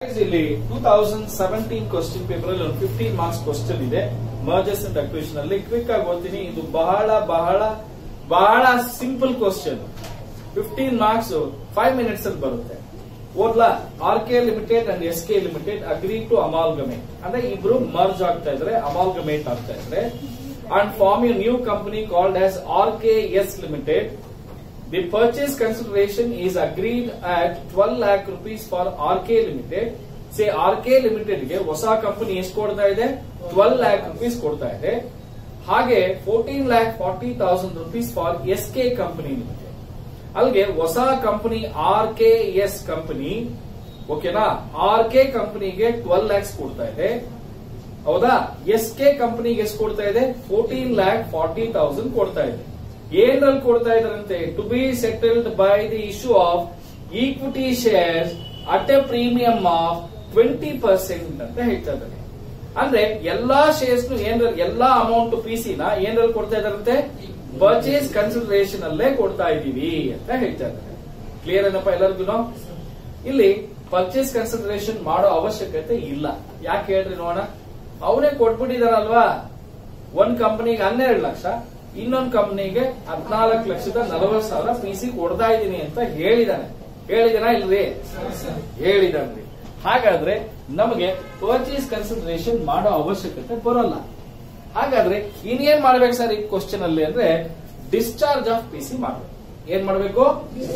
ಇಲ್ಲಿ two thousand seventeen question paper ಅಲ್ಲಿ ಒಂದು ಫಿಫ್ಟೀನ್ ಮಾರ್ಕ್ಸ್ ಕ್ವಶನ್ ಇದೆ ಮರ್ಜಸ್ ಅಂಡ್ ಅಕ್ವಿಷನ್ ಅಲ್ಲಿ ಕ್ವಿಕ್ ಆಗಿ ಓದ್ತೀನಿ ಇದು ಬಹಳ ಬಹಳ ಬಹಳ simple question fifteen marks five minutes ಅಲ್ಲಿ ಬರುತ್ತೆ ಓದ್ಲಾ R K limited and S K limited agree to amalgamate ಅಂದ್ರೆ ಇಬ್ರು ಮರ್ಜ್ ಆಗ್ತಾ ಇದ್ರೆ ಅಮಾಲ್ಗಮೇಟ್ ಆಗ್ತಾ ಇದ್ರೆ and form you new company called as R K S limited The purchase consideration is agreed at 12 lakh rupees for RK Limited. Say RK Limited ಗೆ ಹೊಸ company ಎಷ್ಟು ಕೊಡ್ತಾ ಇದೆ 12 ಲ್ಯಾಕ್ ರುಪೀಸ್ ಕೊಡ್ತಾ ಇದೆ ಹಾಗೆ fourteen lakh forty thousand rupees for S K company limited ಅಲ್ಲಿಗೆ ಹೊಸ company R K S company ಓಕೆನಾ ಆರ್ ಕೆ ಕಂಪನಿಗೆ ಟ್ವೆಲ್ ಲ್ಯಾಕ್ಸ್ ಕೊಡ್ತಾ ಇದೆ ಹೌದಾ ಎಸ್ ಕೆ ಕಂಪನಿಗೆ ಎಷ್ಟು ಕೊಡ್ತಾ ಇದೆ ಫೋರ್ಟೀನ್ ಲ್ಯಾಕ್ ಫಾರ್ಟಿ ತೌಸಂಡ್ ಕೊಡ್ತಾ ಇದೆ ಏನ್ರಲ್ಲಿ ಕೊಡ್ತಾ ಇದ್ರಂತೆ to be settled by the issue of equity shares at a premium of twenty percent ಅಂತ ಹೇಳ್ತಾ ಇದ್ದಾರೆ ಅಂದ್ರೆ ಎಲ್ಲಾ ಶೇರ್ಸ್ ಏನ್ರ ಎಲ್ಲಾ ಅಮೌಂಟ್ ಪಿ ಸಿ ನ ಏನ್ರಲ್ಲಿ ಕೊಡ್ತಾ ಇದಾರಂತೆ ಪರ್ಚೇಸ್ ಕನ್ಸಿಡರೇಷನ್ ಅಲ್ಲೇ ಕೊಡ್ತಾ ಇದೀವಿ ಅಂತ ಹೇಳ್ತಾ ಇದ್ದಾರೆ ಕ್ಲಿಯರ್ ಏನಪ್ಪ ಎಲ್ಲರಿಗೂ ಇಲ್ಲಿ ಪರ್ಚೇಸ್ ಕನ್ಸಿಡರೇಷನ್ ಮಾಡೋ ಅವಶ್ಯಕತೆ ಇಲ್ಲ ಯಾಕೆ ಹೇಳ್ರಿ ನೋಡೋಣ ಅವನೇ ಕೊಟ್ಬಿಟ್ಟಿದಾರಲ್ವಾ ಒಂದ್ ಕಂಪನಿಗೆ ಹನ್ನೆರಡು ಲಕ್ಷ ಇನ್ನೊಂದು ಕಂಪನಿಗೆ ಹದಿನಾಲ್ಕು ಲಕ್ಷದ ನಲವತ್ತು ಸಾವಿರ ಪಿ ಸಿ ಕೊಡ್ತಾ ಇದ್ದೀನಿ ಅಂತ ಹೇಳಿದಾನೆ ಹೇಳಿದನ ಇಲ್ರಿ ಹೇಳಿದಾನ್ರಿ ಹಾಗಾದ್ರೆ ನಮಗೆ ಪರ್ಚೇಸ್ ಕನ್ಸಿಡರೇಷನ್ ಮಾಡೋ ಅವಶ್ಯಕತೆ ಬರೋಲ್ಲ ಹಾಗಾದ್ರೆ ಇನ್ನೇನ್ ಮಾಡ್ಬೇಕು ಸರ್ ಈ ಕ್ವಶನ್ ಅಲ್ಲಿ ಅಂದ್ರೆ ಡಿಸ್ಚಾರ್ಜ್ ಆಫ್ ಪಿ ಸಿ ಮಾಡ್ಬೇಕು ಏನ್ ಮಾಡ್ಬೇಕು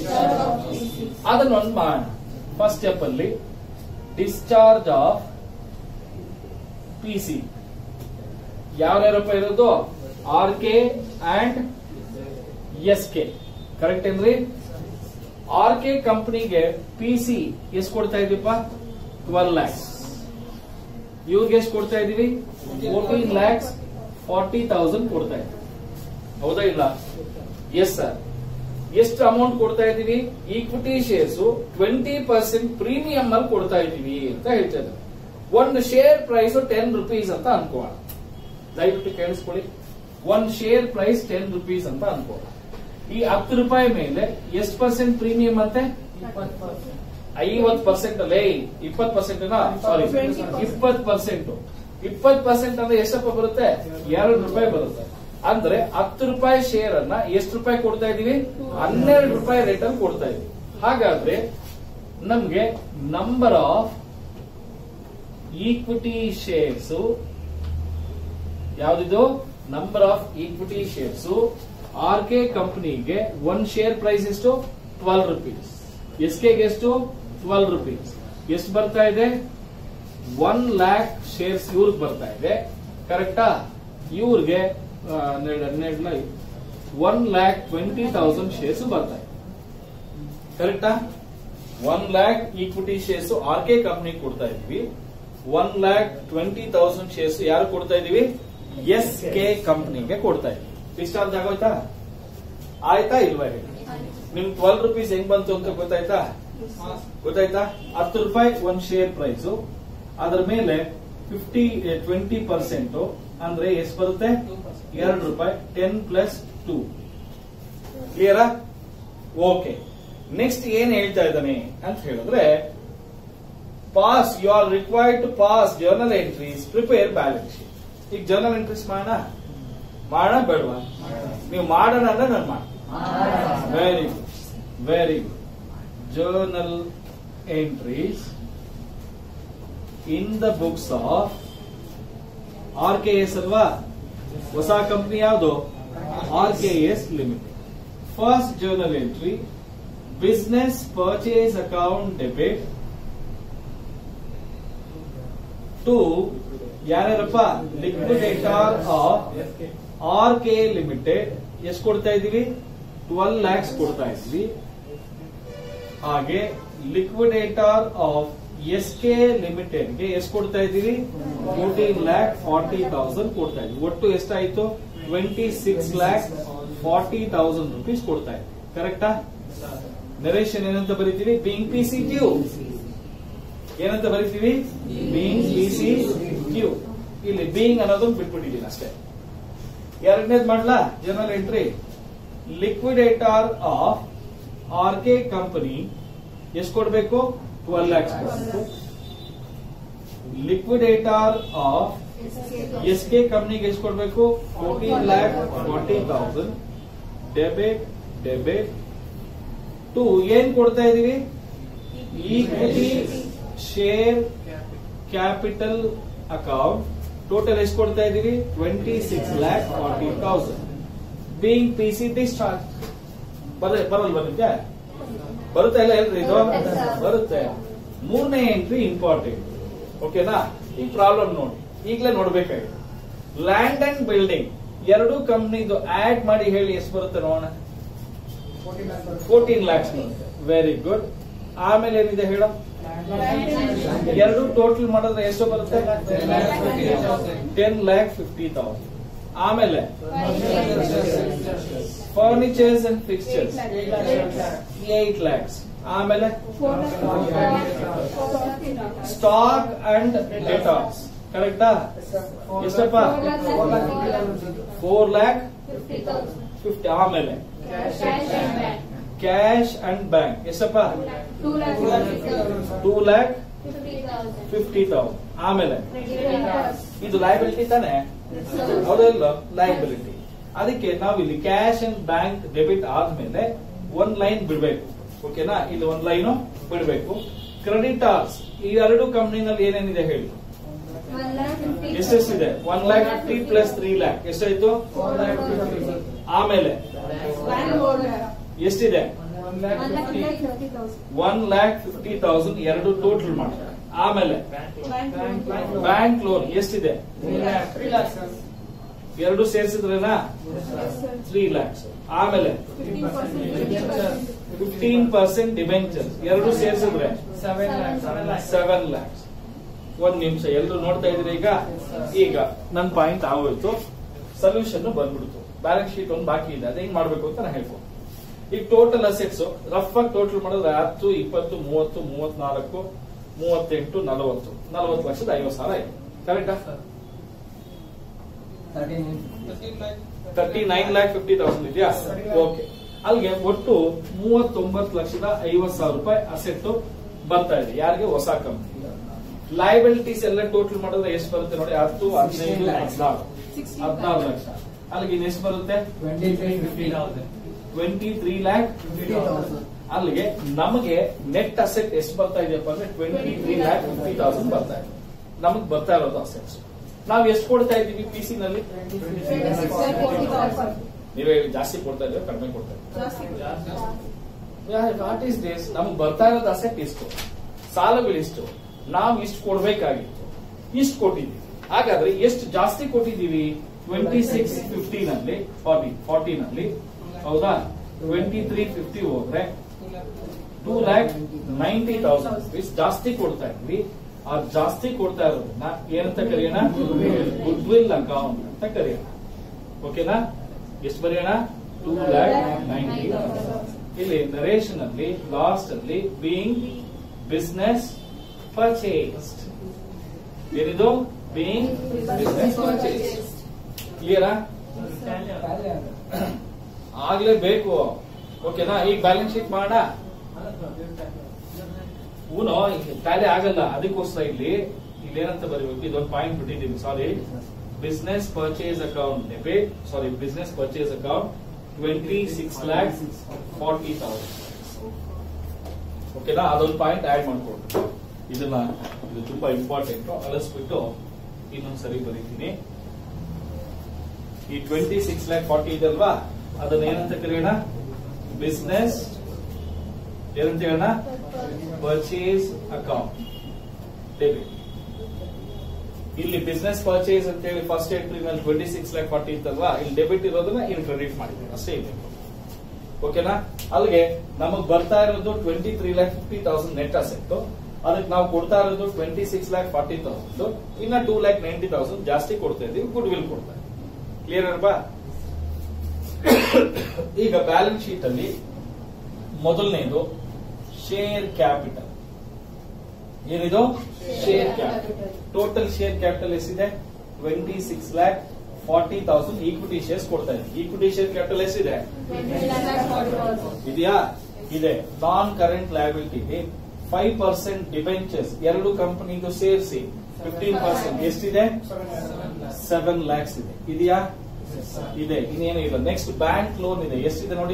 ಅದನ್ನೊಂದು ಮಾಡೋಣ ಫಸ್ಟ್ ಸ್ಟೆಪ್ ಅಲ್ಲಿ ಡಿಸ್ಚಾರ್ಜ್ ಆಫ್ ಪಿ ಸಿ ಯಾವ್ಯಾರಪ್ಪ ಇರೋದು R K and S K correct ಏನ್ರಿ ಆರ್ ಕೆ ಕಂಪನಿಗೆ ಪಿ ಸಿ ಎಷ್ಟು ಕೊಡ್ತಾ ಇದೀವಪ್ಪ ಟ್ವೆಲ್ ಲ್ಯಾಕ್ಸ್ ಇವ್ರಿಗೆ ಎಷ್ಟು ಕೊಡ್ತಾ ಇದೀವಿ ಫೋರ್ಟೀನ್ ಲ್ಯಾಕ್ಸ್ ಫಾರ್ಟಿ ತೌಸಂಡ್ ಕೊಡ್ತಾ ಇದ್ದೀವಿ ಹೌದಾ ಇಲ್ಲ ಎಸ್ ಸರ್ ಎಷ್ಟು ಅಮೌಂಟ್ ಕೊಡ್ತಾ ಇದೀವಿ equity shares twenty percent premium ಅಲ್ಲಿ ಕೊಡ್ತಾ ಇದೀವಿ ಅಂತ ಹೇಳ್ತಾ ಇದ್ದಾರೆ ಒಂದು ಶೇರ್ ಪ್ರೈಸ್ ಟೆನ್ ರುಪೀಸ್ ಅಂತ ಅನ್ಕೋಣ ದಯವಿಟ್ಟು ಕೇಳಿಸ್ಕೊಳ್ಳಿ ಒಂದ್ ಶೇರ್ ಪ್ರೈಸ್ ಟೆನ್ ರುಪೀಸ್ ಅಂತ ಅನ್ಕೋಣ ಈ ಹತ್ತು ರೂಪಾಯಿ ಮೇಲೆ ಎಷ್ಟು ಪರ್ಸೆಂಟ್ ಪ್ರೀಮಿಯಂ ಅಂತೆ ಐವತ್ ಪರ್ಸೆಂಟ್ ಅಲ್ಲೇ ಇಪ್ಪತ್ ಪರ್ಸೆಂಟ್ ಸಾರಿ ಇಪ್ಪತ್ ಪರ್ಸೆಂಟ್ ಇಪ್ಪತ್ ಪರ್ಸೆಂಟ್ ಅಂದ್ರೆ ಎಷ್ಟಪ್ಪ ಬರುತ್ತೆ ಎರಡು ರೂಪಾಯಿ ಬರುತ್ತೆ ಅಂದ್ರೆ ಹತ್ತು ರೂಪಾಯಿ ಶೇರ್ ಅನ್ನ ಎಷ್ಟು ರೂಪಾಯಿ ಕೊಡ್ತಾ ಇದೀವಿ ಹನ್ನೆರಡು ರೂಪಾಯಿ ರೇಟ್ ಅಲ್ಲಿ ಕೊಡ್ತಾ ಇದೀವಿ ಹಾಗಾದ್ರೆ ನಮ್ಗೆ ನಂಬರ್ ಆಫ್ ಈಕ್ವಿಟಿ ಶೇರ್ಸ್ ಯಾವ್ದಿದು number of equity shares R K company one share price ಎಷ್ಟು ಟ್ವೆಲ್ ರುಪೀಸ್ ಎಸ್ ಕೆಗೆ ಎಷ್ಟು ಟ್ವೆಲ್ ರುಪೀಸ್ ಎಷ್ಟು ಬರ್ತಾ ಇದೆ ಒನ್ ಲ್ಯಾಕ್ ಶೇರ್ಸ್ ಇವ್ರಿಗೆ ಬರ್ತಾ ಇದೆ ಕರೆಕ್ಟಾ ಇವ್ರಿಗೆ ಹನ್ನೆರಡು ಹನ್ನೆರಡು one lakh twenty thousand shares ಬರ್ತಾ ಇದೆ ಕರೆಕ್ಟಾ one lakh equity shares R K company ಕೊಡ್ತಾ ಇದೀವಿ one lakh twenty thousand shares ಯಾರು ಕೊಡ್ತಾ ಇದೀವಿ ಎಸ್ ಕೆ ಕಂಪನಿಗೆ ಕೊಡ್ತಾ ಇದೀವಿ ಡಿಸ್ಚಾರ್ಜ್ ಆಗೋಯ್ತಾ ಆಯ್ತಾ ಇಲ್ವಾ ಹೇಳಿ ನಿಮ್ ಟ್ವೆಲ್ ರುಪೀಸ್ ಹೆಂಗ್ ಬಂತು ಅಂತ ಗೊತ್ತಾಯ್ತಾ ಗೊತ್ತಾಯ್ತಾ ಹತ್ತು ರೂಪಾಯಿ ಒಂದ್ ಶೇರ್ ಪ್ರೈಸ್ ಅದ್ರ ಮೇಲೆ ಫಿಫ್ಟಿ ಟ್ವೆಂಟಿ ಪರ್ಸೆಂಟ್ ಅಂದ್ರೆ ಎಷ್ಟು ಬರುತ್ತೆ ಎರಡು ರೂಪಾಯಿ ಟೆನ್ ಪ್ಲಸ್ ಟೂ ಕ್ಲಿಯರಾ ಓಕೆ ನೆಕ್ಸ್ಟ್ ಏನ್ ಹೇಳ್ತಾ ಇದ್ದಾನೆ ಅಂತ ಹೇಳಿದ್ರೆ pass you are required to pass journal entries prepare balance sheet ಈಗ ಜರ್ನಲ್ ಎಂಟ್ರೀಸ್ ಮಾಡೋಣ ಮಾಡೋಣ ಬೇಡವಾ ನೀವು ಮಾಡೋಣ ಅಂದ್ರೆ ನಾನು ಮಾಡಿ very good very good journal entries in the books of R K S ಅಲ್ವಾ ಹೊಸ ಕಂಪನಿ ಯಾವುದು R K S limited first journal entry business purchase account debit to ಯಾರ್ಯಾರಪ್ಪ liquidator of R K limited ಎಷ್ಟು ಕೊಡ್ತಾ ಇದೀವಿ twelve lakhs ಕೊಡ್ತಾ ಇದ್ವಿ ಹಾಗೆ liquidator of S K limited ಗೆ ಎಷ್ಟು ಕೊಡ್ತಾ ಇದೀವಿ ಫೋರ್ಟೀನ್ ಲ್ಯಾಕ್ ಫಾರ್ಟಿ ತೌಸಂಡ್ ಕೊಡ್ತಾ ಇದ್ವಿ ಒಟ್ಟು ಎಷ್ಟಾಯ್ತು twenty six lakh forty thousand rupees ಕೊಡ್ತಾ ಇದ್ವಿ ಕರೆಕ್ಟಾ ನರೇಶನ್ ಏನಂತ ಬರೀತೀವಿ ಬಿಂಗ್ ಪಿ ಸಿ ಕ್ಯೂ ಏನಂತ ಬರೀತೀವಿ ಬೀಯಿಂಗ್ ಪಿ ಸಿ ಕ್ಯೂ ಇಲ್ಲಿ ಬೀಯಿಂಗ್ ಅನ್ನೋದನ್ನ ಬಿಟ್ಬಿಟ್ಟಿದ್ದೀನಿ ಅಷ್ಟೇ ಎರಡನೇದ್ ಮಾಡ್ಲಾ journal entry liquidator of R K company ಎಷ್ಟು ಕೊಡ್ಬೇಕು ಟ್ವೆಲ್ ಲ್ಯಾಕ್ಸ್ ಕೊಡ್ಬೇಕು ಲಿಕ್ವಿಡೇಟರ್ ಆಫ್ ಎಸ್ ಕೆ ಕಂಪ್ನಿಗೆ ಎಷ್ಟು ಕೊಡ್ಬೇಕು fourteen lakh forty thousand debit debit to ಏನ್ ಕೊಡ್ತಾ ಇದೀವಿ equity share capital account total ಎಷ್ಟು ಕೊಡ್ತಾ ಇದೀವಿ twenty six lakh forty thousand being P C discharge ಬರ ಬರಲ್ವಾ ನಿಮ್ಗೆ ಬರುತ್ತೆ ಇಲ್ಲ ಎಲ್ರಿ ಇದು ಬರುತ್ತೆ ಮೂರನೇ ಎಂಟ್ರಿ ಇಂಪಾರ್ಟೆಂಟ್ ಓಕೆನಾ ಈ ಪ್ರಾಬ್ಲಮ್ ನೋಡಿ ಈಗಲೇ ನೋಡ್ಬೇಕಾಗಿದೆ ಲ್ಯಾಂಡ್ ಅಂಡ್ ಬಿಲ್ಡಿಂಗ್ ಎರಡು ಕಂಪ್ನಿದು ಆಡ್ ಮಾಡಿ ಹೇಳಿ ಎಷ್ಟು ಬರುತ್ತೆ ನೋಡೋಣ ಫೋರ್ಟೀನ್ ಲ್ಯಾಕ್ಸ್ ಬರುತ್ತೆ ವೆರಿ ಗುಡ್ ಆಮೇಲೆ ಏನಿದೆ ಹೇಳ ಎರಡು ಟೋಟಲ್ ಮಾಡಿದ್ರೆ ಎಷ್ಟು ಬರುತ್ತೆ ಟೆನ್ ಲ್ಯಾಕ್ ಫಿಫ್ಟಿ ತೌಸಂಡ್ ಆಮೇಲೆ furnitures and fixtures eight lakhs ಆಮೇಲೆ ಸ್ಟಾಕ್ ಅಂಡ್ ಡೆಟಾಕ್ಸ್ ಕರೆಕ್ಟಾ ಎಷ್ಟಪ್ಪ ಫೋರ್ ಲ್ಯಾಕ್ ಫಿಫ್ಟಿ ಆಮೇಲೆ ಕ್ಯಾಶ್ ಅಂಡ್ ಬ್ಯಾಂಕ್ ಎಷ್ಟಪ್ಪ ಟೂ ಲ್ಯಾಕ್ ಫಿಫ್ಟಿ ತೌಸಂಡ್ ಆಮೇಲೆ ಇದು ಲಯಬಿಲಿಟಿ ತಾನೆ ಹೌದಲ್ಲ ಲಯಬಿಲಿಟಿ ಅದಕ್ಕೆ ನಾವು ಇಲ್ಲಿ ಕ್ಯಾಶ್ ಅಂಡ್ ಬ್ಯಾಂಕ್ ಡೆಬಿಟ್ ಆದ್ಮೇಲೆ ಒಂದ್ ಲೈನ್ ಬಿಡ್ಬೇಕು ಓಕೆನಾ ಇಲ್ಲಿ ಒಂದ್ ಲೈನ್ ಬಿಡ್ಬೇಕು ಕ್ರೆಡಿಟಾರ್ಸ್ ಈ ಎರಡು ಕಂಪ್ನಿನಲ್ಲಿ ಏನೇನಿದೆ ಹೇಳಿ ಎಷ್ಟೆಷ್ಟಿದೆ one lakh fifty plus three lakh ಎಷ್ಟಾಯ್ತು ಆಮೇಲೆ ಎಷ್ಟಿದೆ ಒನ್ ಲ್ಯಾಕ್ ಫಿಫ್ಟಿ ತೌಸಂಡ್ ಎರಡು ಟೋಟಲ್ ಮಾಡಿ ಆಮೇಲೆ ಬ್ಯಾಂಕ್ ಲೋನ್ ಎಷ್ಟಿದೆ ಎರಡು ಸೇರಿಸಿದ್ರೇನಾ ತ್ರೀ ಲ್ಯಾಕ್ಸ್ ಆಮೇಲೆ ಫಿಫ್ಟೀನ್ ಪರ್ಸೆಂಟ್ ಡಿಬೆಂಚರ್ಸ್ ಎರಡು ಸೇರಿಸಿದ್ರೆ ಸೆವೆನ್ ಲ್ಯಾಕ್ಸ್ ಒಂದ್ ನಿಮಿಷ ಎಲ್ಲರೂ ನೋಡ್ತಾ ಇದ್ರಿ ಈಗ ಈಗ ನನ್ ಪಾಯಿಂಟ್ ಆಗೋಯ್ತು ಸೊಲ್ಯೂಷನ್ ಬಂದ್ಬಿಡ್ತು ಬ್ಯಾಲೆನ್ಸ್ ಶೀಟ್ ಒಂದು ಬಾಕಿ ಇದೆ ಅದೇ ಹೆಂಗ್ ಮಾಡ್ಬೇಕು ಅಂತ ನಾನು ಹೇಳ್ಕೊಂಡು ಈಗ ಟೋಟಲ್ ಅಸೆಟ್ಸ್ ರಫ್ ಆಗಿ ಟೋಟಲ್ ಮಾಡಿದ್ರೆ ಹತ್ತು ಇಪ್ಪತ್ತು ಮೂವತ್ತು ಮೂವತ್ನಾಲ್ಕು ಮೂವತ್ತೆಂಟು ನಲವತ್ತು ನಲವತ್ತು ಲಕ್ಷದ ಐವತ್ತು ಸಾವಿರ ಇದೆ ಕರೆಕ್ಟಾ thirty nine lakh fifty thousand ಇದೆಯಾ ಓಕೆ ಅಲ್ಲಿಗೆ ಒಟ್ಟು ಮೂವತ್ತೊಂಬತ್ತು ಲಕ್ಷದ ಐವತ್ತು ಸಾವಿರ ರೂಪಾಯಿ ಅಸೆಟ್ ಬರ್ತಾ ಇದೆ ಯಾರಿಗೆ ಹೊಸ ಕಂಪ್ನಿ ಲಯಬಿಲಿಟೀಸ್ ಎಲ್ಲ ಟೋಟಲ್ ಮಾಡಿದ್ರೆ ಎಷ್ಟು ಬರುತ್ತೆ ನೋಡಿ ಹತ್ತು ಹದಿನೈದು ಹದಿನಾರು ಹದಿನಾರು ಲಕ್ಷ ಅಲ್ಲಿಗೆ ಇನ್ನು ಎಷ್ಟು ಬರುತ್ತೆ ಟ್ವೆಂಟಿ ತ್ರೀ ಲ್ಯಾಕ್ ಅಲ್ಲಿಗೆ ನಮಗೆ ನೆಟ್ ಅಸೆಟ್ ಎಷ್ಟು ಬರ್ತಾ ಇದೆಯಪ್ಪ ಅಂದ್ರೆ twenty three lakh fifty thousand ಬರ್ತಾ ಇದೆ ನಮಗ್ ಬರ್ತಾ ಇರೋದು ಅಸೆಟ್ಸ್ ನಾವು ಎಷ್ಟು ಕೊಡ್ತಾ ಇದ್ದೀವಿ ಪಿ ಸಿ ನಲ್ಲಿ ನೀವೇ ಹೇಳಿ, ಜಾಸ್ತಿ ಕೊಡ್ತಾ ಇದ್ದೀವಿ ಕಡಿಮೆ ಕೊಡ್ತಾ ಇದ್ದೀವಿ ವಾಟ್ ಈಸ್ ದಿಸ್ ನಮಗ್ ಬರ್ತಾ ಇರೋದು ಅಸೆಟ್ ಇಷ್ಟು ಸಾಲಗಳಿಷ್ಟು ನಾವು ಇಷ್ಟು ಕೊಡ್ಬೇಕಾಗಿತ್ತು ಇಷ್ಟು ಕೊಟ್ಟಿದ್ದೀವಿ ಹಾಗಾದ್ರೆ ಎಷ್ಟು ಜಾಸ್ತಿ ಕೊಟ್ಟಿದ್ದೀವಿ ಟ್ವೆಂಟಿ ಸಿಕ್ಸ್ ಫಿಫ್ಟಿ ನಲ್ಲಿ ಫಾರ್ಟಿ ಫಾರ್ಟಿ ನಲ್ಲಿ ಹೌದಾ ಟ್ವೆಂಟಿ ತ್ರೀ ಫಿಫ್ಟಿ ಹೋದ್ರೆ two lakh ninety thousand rupees ಜಾಸ್ತಿ ಕೊಡ್ತಾ ಇದ್ವಿ ಆ ಜಾಸ್ತಿ ಕೊಡ್ತಾ ಇರೋದನ್ನ ಏನಂತ ಕರೆಯೋಣ ಗುಡ್ ವಿಲ್ ಅಕೌಂಟ್ ಅಂತ ಕರೆಯೋಣ ಓಕೆನಾ ಎಷ್ಟು ಬರೆಯೋಣ ಟೂ ಲ್ಯಾಕ್ ನೈಂಟಿ ಇಲ್ಲಿ ನರೇಶನ್ ಅಲ್ಲಿ ಲಾಸ್ಟ್ ಅಲ್ಲಿ ಬೀಯಿಂಗ್ ಬಿಸ್ನೆಸ್ ಪರ್ಚೇಸ್ಡ್ ಏನಿದು ಬೀಯಿಂಗ್ ಬಿಸ್ನೆಸ್ ಪರ್ಚೇಸ್ ಕ್ಲಿಯರಾ ಆಗ್ಲೇಬೇಕು ಓಕೆನಾ ಈಗ ಬ್ಯಾಲೆನ್ಸ್ ಶೀಟ್ ಮಾಡೋಣ ಊನೋ ಟ್ಯಾಲಿ ಆಗಲ್ಲ ಅದಕ್ಕೋಸ್ಕರ ಇಲ್ಲಿ ಇಲ್ಲೇನಂತ ಬರೀಬೇಕು ಇದೊಂದು ಪಾಯಿಂಟ್ ಬಿಟ್ಟಿದ್ದೀವಿ sorry business purchase account debit sorry business purchase account twenty six lakh forty thousand ಓಕೆನಾ ಅದೊಂದು ಪಾಯಿಂಟ್ ಆಡ್ ಮಾಡ್ಕೊಂಡು ಇದನ್ನ ಇದು ತುಂಬಾ ಇಂಪಾರ್ಟೆಂಟ್ ಅಳಿಸ್ಬಿಟ್ಟು ಇನ್ನೊಂದ್ ಸರಿ ಬರೀತೀನಿ ಈ ಟ್ವೆಂಟಿ ಸಿಕ್ಸ್ ಲ್ಯಾಕ್ ಫಾರ್ಟಿ ಇದಲ್ವಾ ಅದನ್ನ ಏನಂತ ಕರೆಯೋಣ ಬಿಸ್ನೆಸ್ ಏನಂತ ಹೇಳೋಣ ಪರ್ಚೇಸ್ ಅಕೌಂಟ್ ಡೆಬಿಟ್ ಇಲ್ಲಿ ಬಿಸ್ನೆಸ್ ಪರ್ಚೇಸ್ ಅಂತ ಹೇಳಿ ಫಸ್ಟ್ ಎಂಟ್ರಿ ನಲ್ಲಿ ಟ್ವೆಂಟಿ ಸಿಕ್ಸ್ ಲ್ಯಾಕ್ ಫಾರ್ಟಿ ಇತ್ತಲ್ವಾ ಇಲ್ಲಿ ಡೆಬಿಟ್ ಇರೋದನ್ನ ಇಲ್ಲಿ ಕ್ರೆಡಿಟ್ ಮಾಡಿದ್ದೇವೆ ಅಷ್ಟೇ ಇದೆ ಓಕೆನಾ ಅಲ್ಲಿಗೆ ನಮಗ್ ಬರ್ತಾ ಇರೋದು twenty three lakh fifty thousand net asset ಅದಕ್ಕೆ ನಾವು ಕೊಡ್ತಾ ಇರೋದು twenty six lakh forty thousand ಇನ್ನ ಟೂ ಲ್ಯಾಕ್ ನೈಂಟಿ ತೌಸಂಡ್ ಜಾಸ್ತಿ ಕೊಡ್ತಾ ಇದೀವಿ ಗುಡ್ ವಿಲ್ ಕೊಡ್ತಾ ಇದ್ದೀವಿ ಕ್ಲಿಯರ್ ಅಲ್ವಾ ಈಗ ಬ್ಯಾಲೆನ್ಸ್ ಶೀಟ್ ಅಲ್ಲಿ ಮೊದಲನೇದು ಶೇರ್ ಕ್ಯಾಪಿಟಲ್ ಏನಿದು share capital total share capital ಎಷ್ಟಿದೆ twenty six lakh forty thousand equity shares ಕೊಡ್ತಾ ಇದೆ ಈಕ್ವಿಟಿ ಶೇರ್ ಕ್ಯಾಪಿಟಲ್ ಎಷ್ಟಿದೆ ಇದೆಯಾ ಇದೆ non current liability five percent debentures ಎರಡು ಕಂಪನಿದು ಸೇರಿಸಿ ಫಿಫ್ಟೀನ್ ಪರ್ಸೆಂಟ್ ಎಷ್ಟಿದೆ ಸೆವೆನ್ ಲ್ಯಾಕ್ಸ್ ಇದೆ ಇದೆಯಾ ಇದೆ ಇನ್ನೇನು ಇಲ್ಲ ನೆಕ್ಸ್ಟ್ ಬ್ಯಾಂಕ್ ಲೋನ್ ಇದೆ ಎಷ್ಟಿದೆ ನೋಡಿ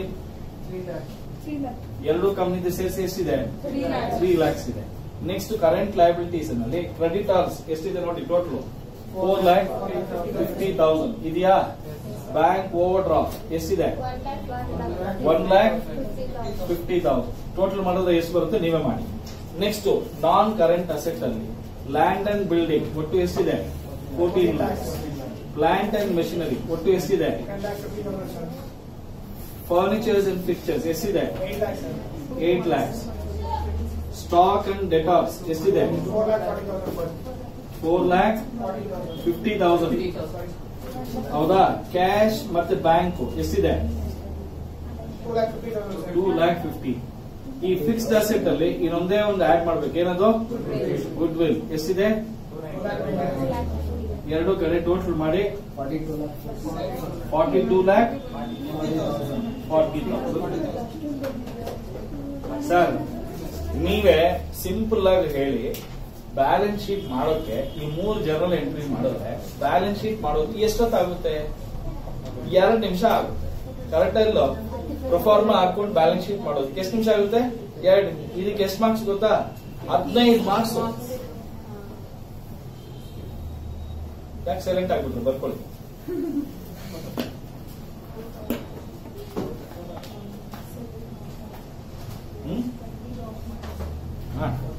ಎರಡು ಕಂಪ್ನಿದು ಸೇರಿಸಿ ಎಷ್ಟಿದೆ ತ್ರೀ ಲ್ಯಾಕ್ಸ್ ಇದೆ ನೆಕ್ಸ್ಟ್ ಕರೆಂಟ್ ಲಯಬಿಲಿಟೀಸ್ ನಲ್ಲಿ ಕ್ರೆಡಿಟಾರ್ಸ್ ಎಷ್ಟಿದೆ ನೋಡಿ total four lakh fifty thousand ಇದೆಯಾ ಬ್ಯಾಂಕ್ ಓವರ್ ಡ್ರಾಫ್ಟ್ ಎಷ್ಟಿದೆ one lakh fifty thousand total ಮಾಡಿದ್ರೆ ಎಷ್ಟು ಬರುತ್ತೆ ನೀವೇ ಮಾಡಿ ನೆಕ್ಸ್ಟ್ ನಾನ್ ಕರೆಂಟ್ ಅಸೆಟ್ ಅಲ್ಲಿ ಲ್ಯಾಂಡ್ ಅಂಡ್ ಬಿಲ್ಡಿಂಗ್ ಒಟ್ಟು ಎಷ್ಟಿದೆ fourteen lakhs plant and machinery ಒಟ್ಟು ಎಷ್ಟಿದೆ ಫರ್ನಿಚರ್ಸ್ ಅಂಡ್ ಪಿಕ್ಚರ್ಸ್ ಎಷ್ಟಿದೆ eight lakhs stock and debtors ಎಷ್ಟಿದೆ ಫೋರ್ ಲ್ಯಾಕ್ ಫಿಫ್ಟಿ ತೌಸಂಡ್ ಹೌದಾ ಕ್ಯಾಶ್ ಮತ್ತೆ ಬ್ಯಾಂಕ್ ಎಷ್ಟಿದೆ ಟೂ ಲ್ಯಾಕ್ ಫಿಫ್ಟಿ ಈ ಫಿಕ್ಸ್ಡ್ ಅಸೆಟ್ ಅಲ್ಲಿ ಇನ್ನೊಂದೇ ಒಂದು ಆಡ್ ಮಾಡ್ಬೇಕು ಏನದು ಗುಡ್ ವಿಲ್ ಎಷ್ಟಿದೆ ಎರಡು ಕಡೆ ಟೋಟಲ್ ಮಾಡಿ forty two lakh forty sir ನೀವೇ ಸಿಂಪಲ್ ಆಗಿ ಹೇಳಿ ಬ್ಯಾಲೆನ್ಸ್ ಶೀಟ್ ಮಾಡೋಕೆ ಈ ಮೂರು ಜನರಲ್ ಎಂಟ್ರಿ ಮಾಡಿದ್ರೆ ಬ್ಯಾಲೆನ್ಸ್ ಶೀಟ್ ಮಾಡೋಕೆ ಎಷ್ಟೊತ್ತಾಗುತ್ತೆ ಎರಡು ನಿಮಿಷ ಆಗುತ್ತೆ ಕರೆಕ್ಟ್ ಇಲ್ಲ ಪ್ರೊಫಾರ್ಮ ಹಾಕೊಂಡು ಬ್ಯಾಲೆನ್ಸ್ ಶೀಟ್ ಮಾಡೋದಕ್ಕೆ ಎಷ್ಟು ನಿಮಿಷ ಆಗುತ್ತೆ ಎರಡು ಇದಕ್ಕೆ ಎಷ್ಟು ಮಾರ್ಕ್ಸ್ ಗೊತ್ತಾ ಹದಿನೈದು ಮಾರ್ಕ್ಸ್ ಯಾಕೆ ಸೈಲೆಂಟ್ ಆಗ್ಬಿಟ್ರು ಬರ್ಕೊಳ್ಳಿ ಹ್ಮ್ ಹಾ